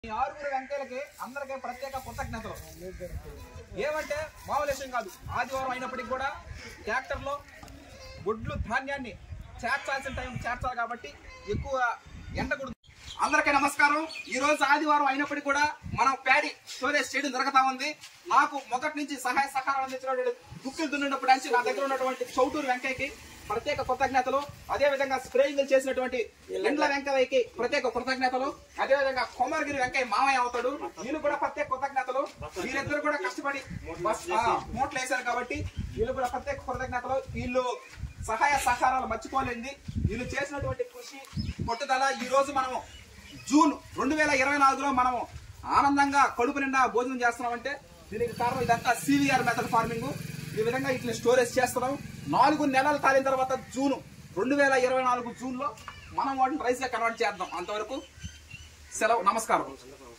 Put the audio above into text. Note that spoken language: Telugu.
ఈ ఆరుగురు వెంకయ్యలకి అందరికీ ప్రత్యేక కృతజ్ఞతలు ఏమంటే మామూలు విషయం కాదు ఆదివారం అయినప్పటికీ కూడా ట్రాక్టర్లో గుడ్లు ధాన్యాన్ని చేర్చాల్సిన టైం చేర్చాలి కాబట్టి ఎక్కువ ఎండకూడదు అందరికీ నమస్కారం ఈ రోజు ఆదివారం అయినప్పటికీ కూడా మనం ప్యాడీ స్టోరేజ్ చేయడం జరుగుతా ఉంది నాకు మొదటి నుంచి సహాయ సహకారం అందించినటువంటి దుక్కులు దున్నినప్పటి నుంచి నా దగ్గర ఉన్నటువంటి చౌటూరు వెంకయ్యకి ప్రత్యేక కృతజ్ఞతలు అదే విధంగా స్ప్రేయింగ్ చేసినటువంటి ఎండ్ల వెంకయ్యకి ప్రత్యేక కృతజ్ఞతలు అదే విధంగా కొమరగిరి వెంకయ్య మామయ్య అవుతాడు వీళ్ళు కూడా ప్రత్యేక కృతజ్ఞతలు వీళ్ళిద్దరు కూడా కష్టపడి బస్ ఆ, మూటలు వేశారు కాబట్టి వీళ్ళు కూడా ప్రత్యేక కృతజ్ఞతలు వీళ్ళు సహాయ సహకారాలు మర్చిపోలేంది వీళ్ళు చేసినటువంటి కృషి పట్టుదల ఈ రోజు మనము జూన్ రెండు వేల ఇరవై నాలుగులో మనము ఆనందంగా కడుపు నిండా భోజనం చేస్తున్నామంటే దీనికి కారణం ఇదంతా సివిఆర్ మెథడ్ ఫార్మింగ్ ఈ విధంగా ఇట్లా స్టోరేజ్ చేస్తున్నాం నాలుగు నెలలు తాలిన తర్వాత జూన్ రెండు వేల ఇరవై నాలుగు జూన్ లో మనం వాటిని రైస్ గా కన్వర్ట్ చేద్దాం అంతవరకు సెలవు నమస్కారం